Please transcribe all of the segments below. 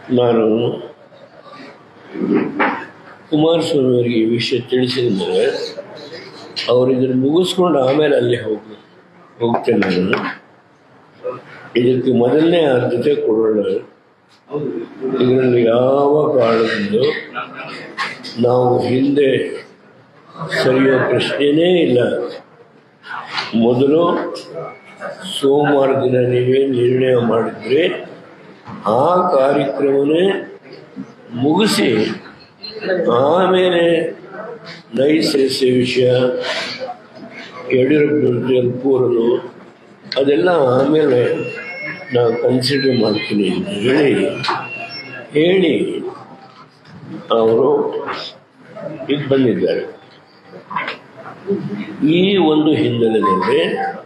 ನಾನು ಕುಮಾರಸ್ವಾಮಿ ಅವರಿಗೆ ಈ ವಿಷಯ ತಿಳಿಸಿದ ಮೇಲೆ ಅವರು ಇದನ್ನು ಮುಗಿಸ್ಕೊಂಡು ಆಮೇಲೆ ಅಲ್ಲಿ ಹೋಗಿ ಹೋಗ್ತೇನೆ ನಾನು ಇದಕ್ಕೆ ಮೊದಲನೇ ಆದ್ಯತೆ ಕೊಡೋಣ ಇದರಲ್ಲಿ ಯಾವ ಕಾರಣದಿಂದ ನಾವು ಹಿಂದೆ ಸರಿಯೋ ಪ್ರಶ್ನೆನೇ ಇಲ್ಲ ಮೊದಲು ಸೋಮವಾರ ದಿನ ನೀವೇನು ನಿರ್ಣಯ ಮಾಡಿದ್ರೆ ಆ ಕಾರ್ಯಕ್ರಮನೇ ಮುಗಿಸಿ ಆಮೇಲೆ ನೈಸರ್ಗಿಕ ವಿಷಯ ಯಡಿಯೂರಪ್ಪನವ್ರ ಕೂರಲು ಅದೆಲ್ಲ ಆಮೇಲೆ ನಾವು ಕನ್ಸಿಡರ್ ಮಾಡ್ತೀನಿ ಅಂತ ಹೇಳಿ ಹೇಳಿ ಅವರು ಇದು ಬಂದಿದ್ದಾರೆ ಈ ಒಂದು ಹಿನ್ನೆಲೆಯಲ್ಲಿ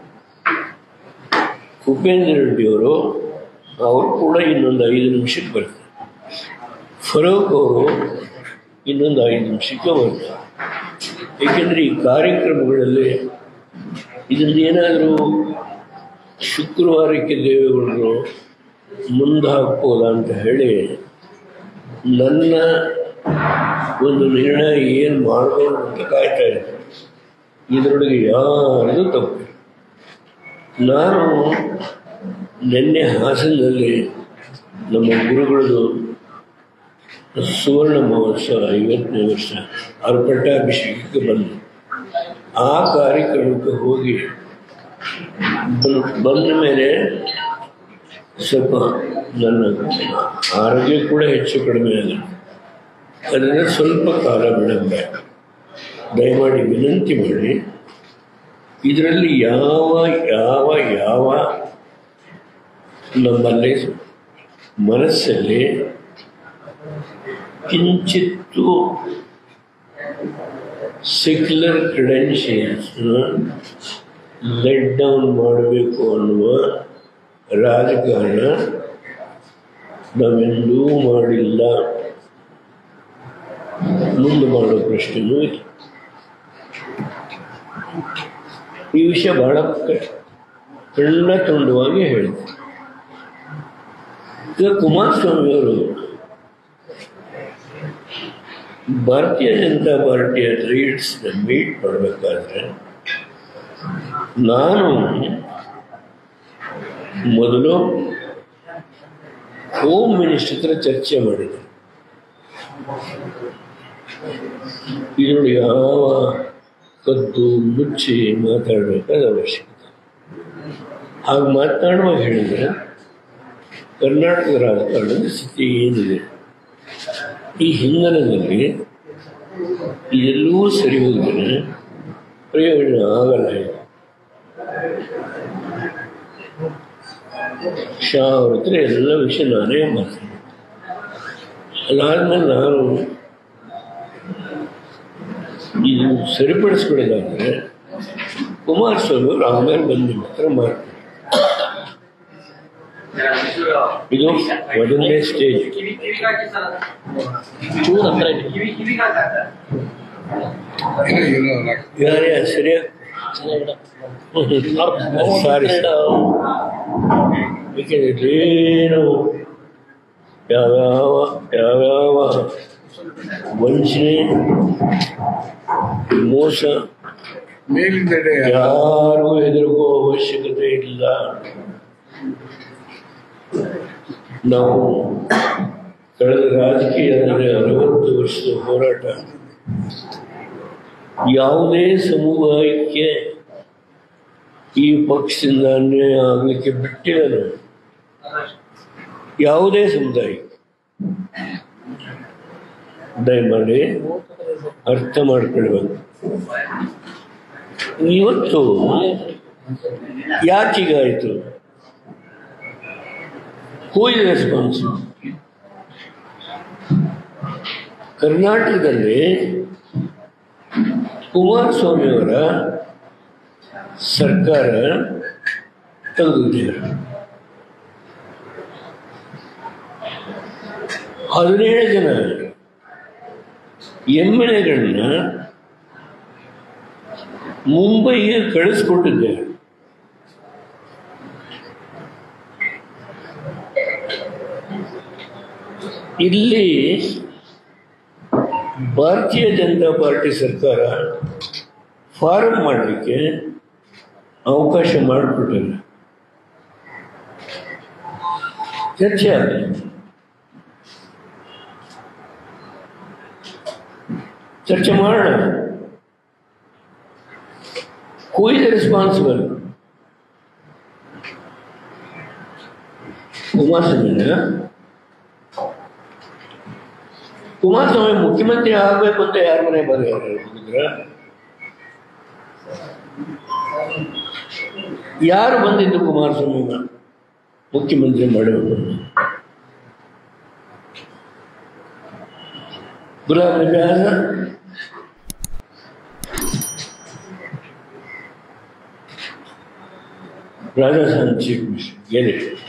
ಉಪೇಂದ್ರ ರೆಡ್ಡಿಯವರು ಅವರು ಕೂಡ ಇನ್ನೊಂದು ಐದು ನಿಮಿಷಕ್ಕೆ ಬರ್ತಾರೆ ಫರೂಕ್ ಅವರು ಇನ್ನೊಂದು ಐದು ನಿಮಿಷಕ್ಕೆ ಬರ್ತಾರೆ ಏಕೆಂದರೆ ಈ ಕಾರ್ಯಕ್ರಮಗಳಲ್ಲಿ ಇದನ್ನು ಏನಾದರೂ ಶುಕ್ರವಾರಕ್ಕೆ ದೇವೇಗೌಡರು ಮುಂದೆ ಹಾಕ್ಬೋದ ಅಂತ ಹೇಳಿ ನನ್ನ ಒಂದು ನಿರ್ಣಯ ಏನು ಮಾಡಬಹುದು ಅಂತ ಕಾಯ್ತಾ ಇದ್ದೆ ಇದರೊಳಗೆ ಯಾರಿಗೂ ತಪ್ಪು ನಾನು ನಿನ್ನೆ ಹಾಸನದಲ್ಲಿ ನಮ್ಮ ಗುರುಗಳದು ಸುವರ್ಣ ಮಹೋತ್ಸವ ಐವತ್ತನೇ ವರ್ಷ ಅವ್ರ ಪಟ್ಟಾಭಿಷೇಕಕ್ಕೆ ಬಂದು ಆ ಕಾರ್ಯಕ್ರಮಕ್ಕೆ ಹೋಗಿ ಬಂದ್- ಬಂದ ಮೇಲೆ ಸ್ವಲ್ಪ ನನ್ನ ಆರೋಗ್ಯ ಕೂಡ ಹೆಚ್ಚು ಕಡಿಮೆ ಆಗಿದೆ ಅದರಿಂದ ಸ್ವಲ್ಪ ಕಾಲ ವಿಳಂಬ ದಯಮಾಡಿ ವಿನಂತಿ ಮಾಡಿ ಇದರಲ್ಲಿ ಯಾವ ಯಾವ ಯಾವ ನಮ್ಮಲ್ಲಿ ಮನಸ್ಸಲ್ಲಿ ಕಿಂಚಿತ್ತು ಸೆಕ್ಯುಲರ್ ಕ್ರೆಡೆನ್ಷಿಯಲ್ಸ್ನ ಲೆಟ್ ಡೌನ್ ಮಾಡಬೇಕು ಅನ್ನುವ ರಾಜಕಾರಣ ನಾವೆಂದೂ ಮಾಡಿಲ್ಲ ಮುಂದೆ ಮಾಡೋ ಪ್ರಶ್ನೆಯೂ ಇಲ್ಲ ಈ ವಿಷಯ ಬಹಳ ಕ- ಕಳ್ಳ ತುಂಡವಾಗಿ ಹೇಳಿದೆ ಈಗ ಕುಮಾರಸ್ವಾಮಿಯವರು ಭಾರತೀಯ ಜನತಾ ಪಾರ್ಟಿಯ ಲೀಡ್ಸ್ನ ಮೀಟ್ ಮಾಡಬೇಕಾದ್ರೆ ನಾನು ಮೊದಲು ಹೋಮ್ ಮಿನಿಸ್ಟರ್ ಹತ್ರ ಚರ್ಚೆ ಮಾಡಿದೆ ಇದರೊಳಗೆ ಯಾವ ಕದ್ದು ಮುಚ್ಚಿ ಮಾತಾಡಬೇಕಾದ ಅವಶ್ಯಕತೆ ಹಾಗೆ ಮಾತನಾಡುವಾಗ ಹೇಳಿದ್ರೆ ಕರ್ನಾಟಕದ ರಾಜಕಾರಣದ ಸ್ಥಿತಿ ಏನಿದೆ ಈ ಹಿನ್ನೆಲೆಯಲ್ಲಿ ಇದೆಲ್ಲವೂ ಸರಿ ಹೋದರೆ ಪ್ರಯೋಜನ ಆಗಲ್ಲ ಇದು ಶಾ ಅವ್ರ ಹತ್ರ ಎಲ್ಲ ವಿಷಯ ನಾನೇ ಮಾತಾಡಿದೆ ಅದಾದ್ಮೇಲೆ ನಾನು ಇದು ಸರಿಪಡಿಸ್ಕೊಳ್ಳೋದಾದ್ರೆ ಕುಮಾರಸ್ವಾಮಿ ಅವರು ಆಮೇಲೆ ಬಂದು ನಿಮ್ಮ ಹತ್ರ ಮಾಡ್ತಾರೆ ಇದು ಮೊದಲನೇ ಸ್ಟೇಜ್ ಚೂರು ಹತ್ರ ಇಡಿ. ಯಾರೇ ಸರಿಯಾಗಿ ಸಾರಿ ಏಕೆಂದ್ರೆ ಏನು ಯಾವ್ಯಾವ ಯಾವ್ಯಾವ ವಂಚನೆ ಮೋಸ ಮೇಲಿಂದೆಡೆ ಯಾರಿಗೂ ಹೆದರಿಕೋ ಅವಶ್ಯಕತೆ ಇಲ್ಲ ನಾವು ಕಳೆದ ರಾಜಕೀಯದಲ್ಲಿ ಅರವತ್ತು ವರ್ಷದ ಹೋರಾಟ ಯಾವುದೇ ಸಮುದಾಯಕ್ಕೆ ಈ ಪಕ್ಷದಿಂದ ಅನ್ಯಾಯ ಆಗಲಿಕ್ಕೆ ಬಿಟ್ಟಿಲ್ಲ ನಾವು ಯಾವುದೇ ಸಮುದಾಯ ದಯಮಾಡಿ ಅರ್ಥ ಮಾಡ್ಕೊಳ್ಬೇಕು ಇವತ್ತು ಯಾಕೀಗಾಯಿತು ಹೂ ಇಸ್ ರೆಸ್ಪಾನ್ಸಿಬಲ್ ಕರ್ನಾಟಕದಲ್ಲಿ ಕುಮಾರಸ್ವಾಮಿಯವರ ಸರ್ಕಾರ ತೆಗೆದಿದ್ದಾರೆ ಹದಿನೇಳು ಜನ ಎಮ್ ಎಲ್ ಎಗಳನ್ನ ಮುಂಬೈಗೆ ಕಳಿಸ್ಕೊಟ್ಟಿದ್ದಾರೆ ಇಲ್ಲಿ ಭಾರತೀಯ ಜನತಾ ಪಾರ್ಟಿ ಸರ್ಕಾರ ಫಾರಂ ಮಾಡಲಿಕ್ಕೆ ಅವಕಾಶ ಮಾಡಿಕೊಟ್ಟಿಲ್ಲ ಚರ್ಚೆ ಆಗಲಿ ಚರ್ಚೆ ಮಾಡೋಣ ಹೂ ಇಸ್ ರೆಸ್ಪಾನ್ಸಿಬಲ್ ಕುಮಾರಸ್ವಾಮಿನ ಕುಮಾರಸ್ವಾಮಿ ಮುಖ್ಯಮಂತ್ರಿ ಆಗಬೇಕು ಅಂತ ಯಾರ ಮನೆ ಬರ ಹೋಗಿದ್ರ ಯಾರು ಬಂದಿದ್ದು ಕುಮಾರಸ್ವಾಮಿನ ಮುಖ್ಯಮಂತ್ರಿ ಮಾಡಬೇಕು ಗುಲಾಬ್ ನಬಿ ಆಜಾದ್ ರಾಜಸ್ಥಾನ್ ಚೀಫ್ ಮಿನಿಸ್ಟರ್ ಗೆರೆ